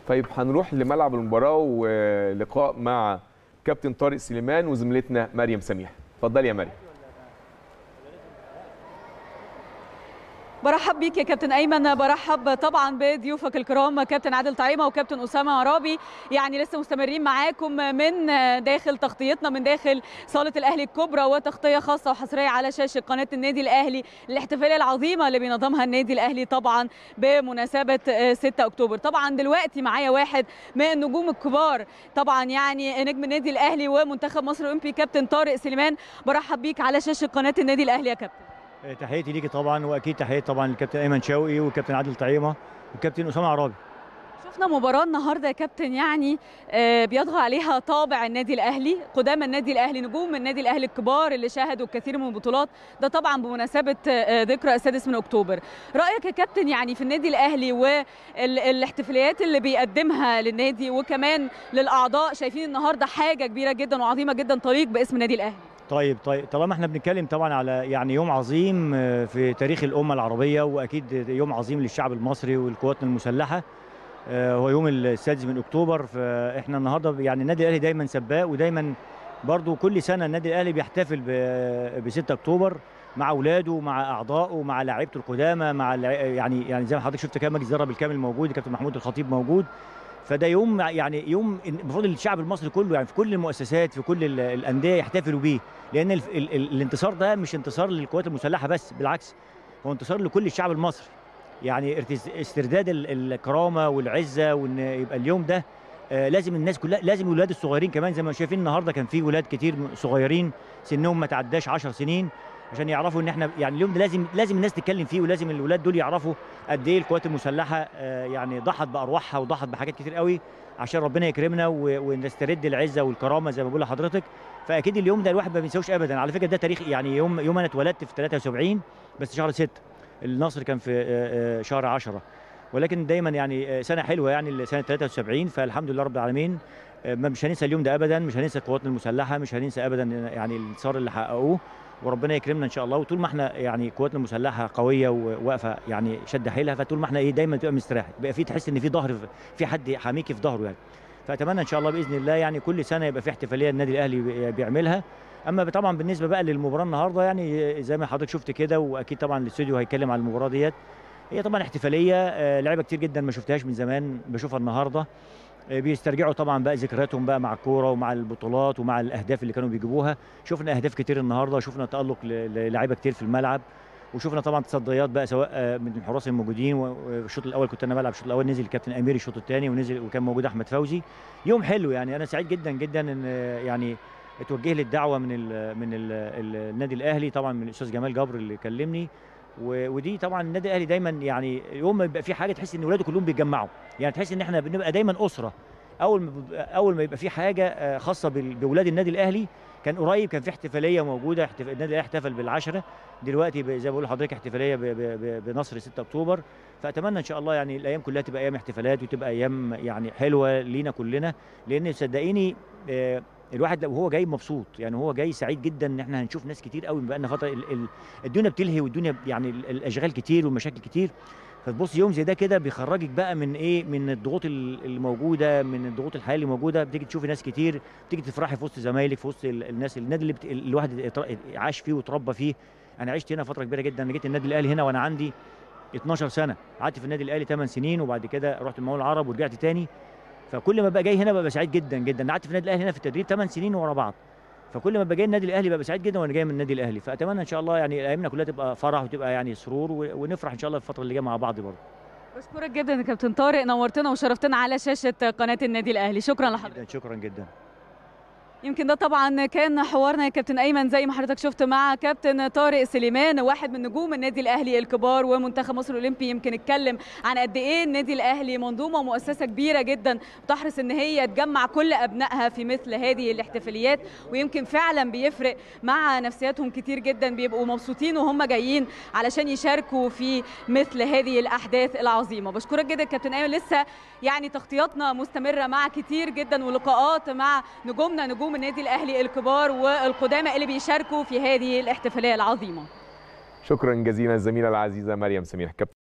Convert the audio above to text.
طيب هنروح لملعب المباراه ولقاء مع كابتن طارق سليمان وزميلتنا مريم سميح اتفضلي يا مريم برحب بيك يا كابتن ايمن برحب طبعا بضيوفك الكرام كابتن عادل طعيمه وكابتن اسامه عرابي يعني لسه مستمرين معاكم من داخل تغطيتنا من داخل صاله الاهلي الكبرى وتغطيه خاصه وحصريه على شاشه قناه النادي الاهلي الاحتفاليه العظيمه اللي بينظمها النادي الاهلي طبعا بمناسبه 6 اكتوبر طبعا دلوقتي معايا واحد من النجوم الكبار طبعا يعني نجم النادي الاهلي ومنتخب مصر الاولمبي كابتن طارق سليمان برحب بيك على شاشه قناه النادي الاهلي يا كابتن تحياتي ليكي طبعا واكيد تحياتي طبعا للكابتن ايمن شوقي والكابتن عادل طعيمه والكابتن اسامه عرابي شفنا مباراة النهارده يا كابتن يعني بيطغى عليها طابع النادي الاهلي، قدام النادي الاهلي نجوم النادي الاهلي الكبار اللي شاهدوا الكثير من البطولات، ده طبعا بمناسبة ذكرى السادس من اكتوبر. رأيك يا كابتن يعني في النادي الاهلي والاحتفاليات اللي بيقدمها للنادي وكمان للاعضاء شايفين النهارده حاجة كبيرة جدا وعظيمة جدا تليق باسم النادي الاهلي. طيب طيب طالما احنا بنتكلم طبعا على يعني يوم عظيم في تاريخ الامه العربيه واكيد يوم عظيم للشعب المصري والقوات المسلحه هو يوم السادس من اكتوبر فاحنا النهارده يعني النادي الاهلي دايما سباق ودايما برضو كل سنه النادي الاهلي بيحتفل ب 6 اكتوبر مع اولاده مع اعضائه مع لاعيبته القدامى مع يعني يعني زي ما حضرتك شفت كده مجلس الاداره بالكامل موجود كابتن محمود الخطيب موجود فده يوم يعني يوم المفروض الشعب المصري كله يعني في كل المؤسسات في كل الانديه يحتفلوا بيه لان ال ال ال الانتصار ده مش انتصار للقوات المسلحه بس بالعكس هو انتصار لكل الشعب المصري يعني استرداد الكرامه والعزه وان يبقى اليوم ده آه لازم الناس كلها لازم الولاد الصغيرين كمان زي ما شايفين النهارده كان في ولاد كتير صغيرين سنهم ما تعداش 10 سنين عشان يعرفوا ان احنا يعني اليوم ده لازم لازم الناس تتكلم فيه ولازم الولاد دول يعرفوا قد ايه القوات المسلحه آه يعني ضحت بارواحها وضحت بحاجات كتير قوي عشان ربنا يكرمنا ونسترد العزه والكرامه زي ما بقول لحضرتك فاكيد اليوم ده الواحد ما بينساوش ابدا على فكره ده تاريخ يعني يوم يوم انا اتولدت في 73 بس شهر 6 النصر كان في شهر 10 ولكن دايما يعني سنه حلوه يعني سنه 73 فالحمد لله رب العالمين مش هننسى اليوم ده ابدا مش هننسى قواتنا المسلحه مش هننسى ابدا يعني الانتصار اللي حققوه وربنا يكرمنا ان شاء الله وطول ما احنا يعني قواتنا المسلحه قويه وواقفه يعني شد حيلها فطول ما احنا ايه دايما تبقى مستريح بقى في تحس ان في ظهر في حد حاميكي في ظهره يعني فاتمنى ان شاء الله باذن الله يعني كل سنه يبقى في احتفاليه النادي الاهلي بيعملها اما طبعا بالنسبه بقى للمباراه النهارده يعني زي ما حضرتك شفت كده واكيد طبعا الاستوديو هيتكلم عن المباراه ديت هي طبعا احتفاليه لعيبه كتير جدا ما شفتهاش من زمان بشوفها النهارده بيسترجعوا طبعا بقى ذكرياتهم بقى مع الكوره ومع البطولات ومع الاهداف اللي كانوا بيجيبوها شفنا اهداف كتير النهارده شفنا تالق للاعيبه كتير في الملعب وشفنا طبعا تصديات بقى سواء من الحراس الموجودين والشوط الاول كنت انا بلعب الشوط الاول نزل الكابتن امير الشوط الثاني ونزل وكان موجود احمد فوزي يوم حلو يعني انا سعيد جدا جدا ان يعني اتوجه لي الدعوه من ال من ال النادي الاهلي طبعا من الاستاذ جمال جبر اللي كلمني ودي طبعا النادي الاهلي دايما يعني يوم ما يبقى في حاجه تحس ان ولاده كلهم بيتجمعوا يعني تحس ان احنا بنبقى دايما اسره اول ما اول ما يبقى في حاجه خاصه باولاد النادي الاهلي كان قريب كان في احتفاليه موجوده احتف... النادي الاهلي احتفل بالعشره دلوقتي زي ما بقول لحضرتك احتفاليه ب... ب... بنصر 6 اكتوبر فاتمنى ان شاء الله يعني الايام كلها تبقى ايام احتفالات وتبقى ايام يعني حلوه لينا كلنا لان صدقيني آه الواحد وهو جاي مبسوط يعني هو جاي سعيد جدا ان احنا هنشوف ناس كتير قوي بقى لنا فتره الدنيا بتلهي والدنيا يعني الاشغال كتير والمشاكل كتير فتبص يوم زي ده كده بيخرجك بقى من ايه من الضغوط الموجوده من الضغوط الحياه اللي موجوده بتيجي تشوفي ناس كتير بتيجي تفرحي في وسط زمايلك في وسط الناس النادي اللي بت... الواحد عاش فيه وتربى فيه انا عشت هنا فتره كبيره جدا انا جيت النادي الاهلي هنا وانا عندي 12 سنه قعدت في النادي الاهلي 8 سنين وبعد كده رحت المول العرب ورجعت تاني فكل ما بقى جاي هنا ببقى سعيد جدا جدا قعدت في النادي الاهلي هنا في التدريب 8 سنين ورا بعض فكل ما بجي النادي الاهلي ببقى سعيد جدا وانا جاي من النادي الاهلي فاتمنى ان شاء الله يعني ايامنا كلها تبقى فرح وتبقى يعني سرور ونفرح ان شاء الله في الفتره اللي جايه مع بعض برضه بشكرك جدا يا كابتن طارق نورتنا وشرفتنا على شاشه قناه النادي الاهلي شكرا لحضرتك شكرا جدا يمكن ده طبعا كان حوارنا يا كابتن ايمن زي ما حضرتك شفت مع كابتن طارق سليمان واحد من نجوم النادي الاهلي الكبار ومنتخب مصر الاولمبي يمكن اتكلم عن قد ايه النادي الاهلي منظومه ومؤسسه كبيره جدا بتحرص ان هي تجمع كل ابنائها في مثل هذه الاحتفاليات ويمكن فعلا بيفرق مع نفسياتهم كتير جدا بيبقوا مبسوطين وهم جايين علشان يشاركوا في مثل هذه الاحداث العظيمه بشكرك جدا كابتن ايمن لسه يعني تغطياتنا مستمره مع كتير جدا ولقاءات مع نجومنا نجوم النادي الاهلي الكبار والقدامى اللي بيشاركوا في هذه الاحتفاليه العظيمه شكرا جزيلا الزميله العزيزه مريم سميح